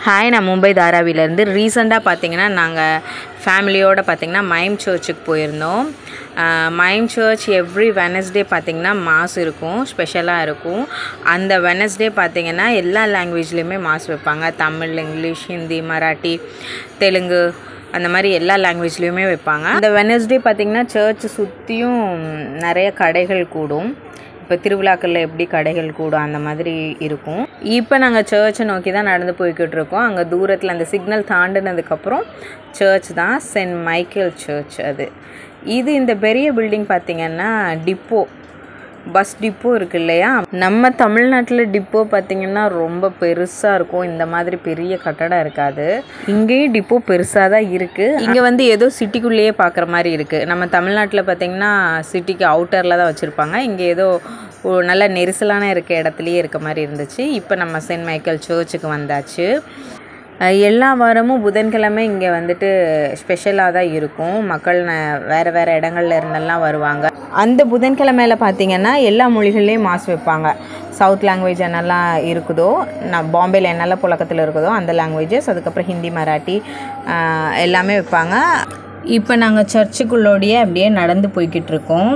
hi நான் மும்பை தாராவிலேருந்து ரீசெண்டாக பார்த்தீங்கன்னா நாங்கள் ஃபேமிலியோடு பார்த்தீங்கன்னா மைம் சர்ச்சுக்கு போயிருந்தோம் ஆஹ் மைம் சர்ச் எவ்ரி வெனஸ்டே பார்த்தீங்கன்னா மாஸ் இருக்கும் ஸ்பெஷலாக இருக்கும் அந்த வெனஸ்டே பார்த்தீங்கன்னா எல்லா லாங்குவேஜ்லேயுமே மாஸ் வைப்பாங்க தமிழ் இங்கிலீஷ் ஹிந்தி மராட்டி தெலுங்கு அந்த மாதிரி எல்லா லாங்குவேஜ்லேயுமே வைப்பாங்க அந்த வெனஸ்டே பார்த்தீங்கன்னா சர்ச் சுற்றியும் நிறைய கடைகள் கூடும் இப்போ திருவிழாக்களில் எப்படி கடைகள் கூடும் அந்த மாதிரி இருக்கும் இப்போ நாங்கள் சர்ச்சை நோக்கி தான் நடந்து போய்கிட்டு இருக்கோம் அங்கே தூரத்தில் அந்த சிக்னல் தாண்டினதுக்கப்புறம் சர்ச் தான் சென்ட் மைக்கேல் சர்ச் அது இது இந்த பெரிய பில்டிங் பார்த்திங்கன்னா டிப்போ பஸ் டிப்போ இருக்கு இல்லையா நம்ம தமிழ்நாட்டில் டிப்போ பார்த்திங்கன்னா ரொம்ப பெருசாக இருக்கும் இந்த மாதிரி பெரிய கட்டடம் இருக்காது இங்கேயும் டிப்போ பெருசாக தான் இருக்குது இங்கே வந்து ஏதோ சிட்டிக்குள்ளேயே பார்க்குற மாதிரி இருக்குது நம்ம தமிழ்நாட்டில் பார்த்திங்கன்னா சிட்டிக்கு அவுட்டரில் தான் வச்சுருப்பாங்க இங்கே ஏதோ ஒரு நல்ல நெரிசலான இருக்க இடத்துலையே இருக்க மாதிரி இருந்துச்சு இப்போ நம்ம சென்ட் மைக்கேல் சர்ச்சுக்கு வந்தாச்சு அஹ் எல்லா வாரமும் புதன்கிழமை இங்கே வந்துட்டு ஸ்பெஷலாக தான் இருக்கும் மக்கள் ந- வேறு வேறு இடங்கள்ல இருந்தெல்லாம் வருவாங்க அந்த புதன்கிழமையில பார்த்தீங்கன்னா எல்லா மொழிகள்லேயும் மாஸ் வைப்பாங்க சவுத் லாங்குவேஜ் என்னெல்லாம் இருக்குதோ நான் பாம்பேயில் என்னெல்லாம் புழக்கத்தில் இருக்குதோ அந்த லாங்குவேஜஸ் அதுக்கப்புறம் ஹிந்தி மராட்டி அஹ் எல்லாமே வைப்பாங்க இப்போ நாங்கள் சர்ச்சுக்குள்ளோடையே அப்படியே நடந்து போய்கிட்டு இருக்கோம்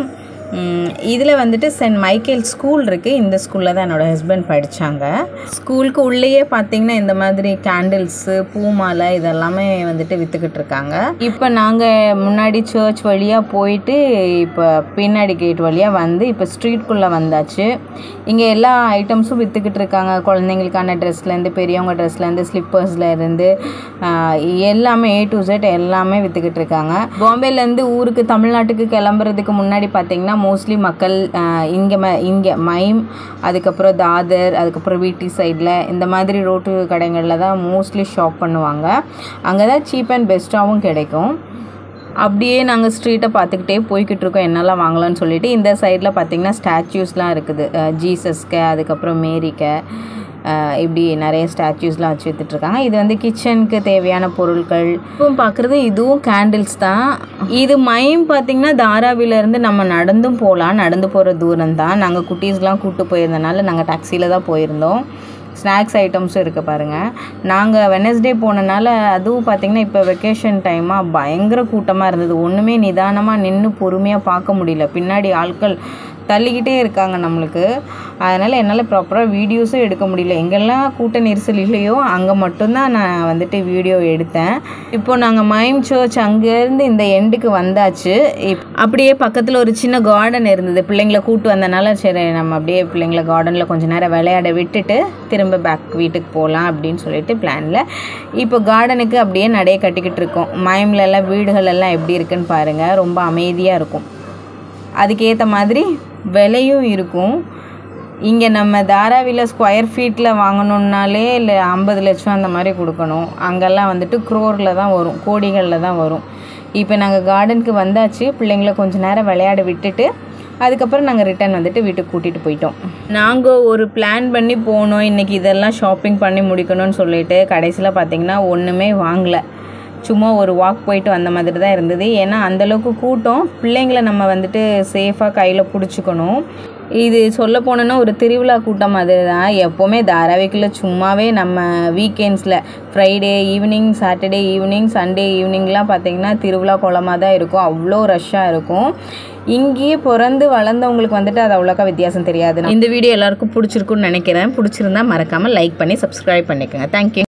இதில் வந்துட்டு சென்ட் மைக்கேல் ஸ்கூல் இருக்குது இந்த ஸ்கூலில் தான் என்னோடய ஹஸ்பண்ட் படித்தாங்க ஸ்கூலுக்கு உள்ளேயே பார்த்தீங்கன்னா இந்த மாதிரி கேண்டில்ஸு பூமாலை இதெல்லாமே வந்துட்டு விற்றுக்கிட்டு இருக்காங்க இப்போ நாங்கள் முன்னாடி சர்ச் வழியாக போயிட்டு இப்போ பின்னாடி கேட் வழியாக வந்து இப்போ ஸ்ட்ரீட்குள்ளே வந்தாச்சு இங்கே எல்லா ஐட்டம்ஸும் விற்றுக்கிட்டு இருக்காங்க குழந்தைங்களுக்கான ட்ரெஸ்லேருந்து பெரியவங்க ட்ரெஸ்லேருந்து ஸ்லிப்பர்ஸில் இருந்து ஆஹ், எல்லாமே ஏ டு Z எல்லாமே விற்றுக்கிட்டு இருக்காங்க பாம்பேலேருந்து ஊருக்கு தமிழ்நாட்டுக்கு கிளம்புறதுக்கு முன்னாடி பார்த்தீங்கன்னா மோஸ்ட்லி மக்கள் இங்கே ம இங்கே மைம் அதுக்கப்புறம் தாதர் அதுக்கப்புறம் வீட்டி சைடில் இந்த மாதிரி ரோட்டு கடைகளில் தான் மோஸ்ட்லி ஷாப் பண்ணுவாங்க அங்கே தான் சீப் அண்ட் பெஸ்ட்டாகவும் கிடைக்கும் அப்படியே நாங்கள் ஸ்ட்ரீட்டை பார்த்துக்கிட்டே போய்கிட்டு இருக்கோம் என்னெல்லாம் வாங்கலாம்னு சொல்லிட்டு இந்த சைடில் பார்த்தீங்கன்னா ஸ்டாச்சூஸ்லாம் இருக்குது அஹ் ஜீசஸ்க்கு அதுக்கப்புறம் மேரிக்க அஹ் இப்படி நிறைய ஸ்டாச்சூஸ்லாம் வச்சு வித்துட்ருக்காங்க இது வந்து கிச்சனுக்கு தேவையான பொருட்கள் இப்பவும் பார்க்குறது இதுவும் கேண்டில்ஸ் தான் இது மைம் பார்த்திங்கன்னா தாராவிலேருந்து நம்ம நடந்தும் போகலாம் நடந்து போகிற தூரம் தான் நாங்கள் குட்டீஸ்லாம் கூப்பிட்டு போயிருந்தனால நாங்கள் டாக்ஸியில் தான் போயிருந்தோம் ஸ்நாக்ஸ் ஐட்டம்ஸும் இருக்குது பாருங்கள் நாங்கள் வெனஸ்டே போனனால அதுவும் பார்த்திங்கன்னா இப்போ வெக்கேஷன் டைமாக பயங்கர கூட்டமாக இருந்தது ஒன்றுமே நிதானமாக நின்று பொறுமையாக பார்க்க முடியல பின்னாடி ஆட்கள் தள்ளிக்கிட்டே இருக்காங்க நம்மளுக்கு அதனால் என்னால் ப்ராப்பராக வீடியோஸும் எடுக்க முடியல எங்கெல்லாம் கூட்ட நெரிசல் இல்லையோ அங்கே மட்டும்தான் நான் வந்துட்டு வீடியோ எடுத்தேன் இப்போ நாங்கள் மைம் சர்ச் அங்கேருந்து இந்த எண்டுக்கு வந்தாச்சு இப் அப்படியே பக்கத்தில் ஒரு சின்ன கார்டன் இருந்தது பிள்ளைங்கள கூட்டு வந்தனால சரி நம்ம அப்படியே பிள்ளைங்கள கார்டனில் கொஞ்ச நேரம் விளையாட விட்டுட்டு திரும்ப பேக் வீட்டுக்கு போகலாம் அப்படின்னு சொல்லிட்டு பிளானில் இப்போ கார்டனுக்கு அப்படியே நடைய கட்டிக்கிட்டு இருக்கோம் மைம்ல எல்லாம் வீடுகள் எல்லாம் எப்படி இருக்குன்னு பாருங்கள் ரொம்ப அமைதியாக இருக்கும் அதுக்கேற்ற மாதிரி விலையும் இருக்கும் இங்கே நம்ம தாராவியில் ஸ்கொயர் ஃபீட்டில் வாங்கணுன்னாலே இல்லை ஐம்பது லட்சம் அந்த மாதிரி கொடுக்கணும் அங்கெல்லாம் வந்துட்டு க்ரோரில் தான் வரும் கோடிகளில் தான் வரும் இப்போ நாங்கள் கார்டனுக்கு வந்தாச்சு பிள்ளைங்கள கொஞ்ச நேரம் விளையாட விட்டுட்டு அதுக்கப்புறம் நாங்கள் ரிட்டர்ன் வந்துட்டு வீட்டுக்கு கூட்டிகிட்டு போயிட்டோம் நாங்கள் ஒரு பிளான் பண்ணி போனோம் இன்றைக்கி இதெல்லாம் ஷாப்பிங் பண்ணி முடிக்கணும்னு சொல்லிட்டு கடைசியில் பார்த்தீங்கன்னா ஒன்றுமே வாங்கலை சும்மா ஒரு வாக் போயிட்டு வந்த மாதிரி தான் இருந்தது ஏன்னா அந்தளவுக்கு கூட்டம் பிள்ளைங்கள நம்ம வந்துட்டு சேஃபாக கையில் பிடிச்சிக்கணும் இது சொல்ல போனோன்னா ஒரு திருவிழா கூட்டம் மாதிரி தான் எப்போவுமே தாராவிக்குள்ள சும்மாவே நம்ம வீக்கெண்ட்ஸில் Friday evening Saturday evening Sunday ஈவினிங்லாம் பார்த்தீங்கன்னா திருவிழா குளமாக தான் இருக்கும் அவ்வளோ ரஷ்ஷாக இருக்கும் இங்கேயே பிறந்து வளர்ந்தவங்களுக்கு வந்துட்டு அது அவ்வளோக்கா வித்தியாசம் தெரியாது இந்த வீடியோ எல்லாருக்கும் பிடிச்சிருக்குன்னு நினைக்கிறேன் பிடிச்சிருந்தா மறக்காமல் லைக் பண்ணி சப்ஸ்கிரைப் பண்ணிக்கோங்க தேங்க்யூ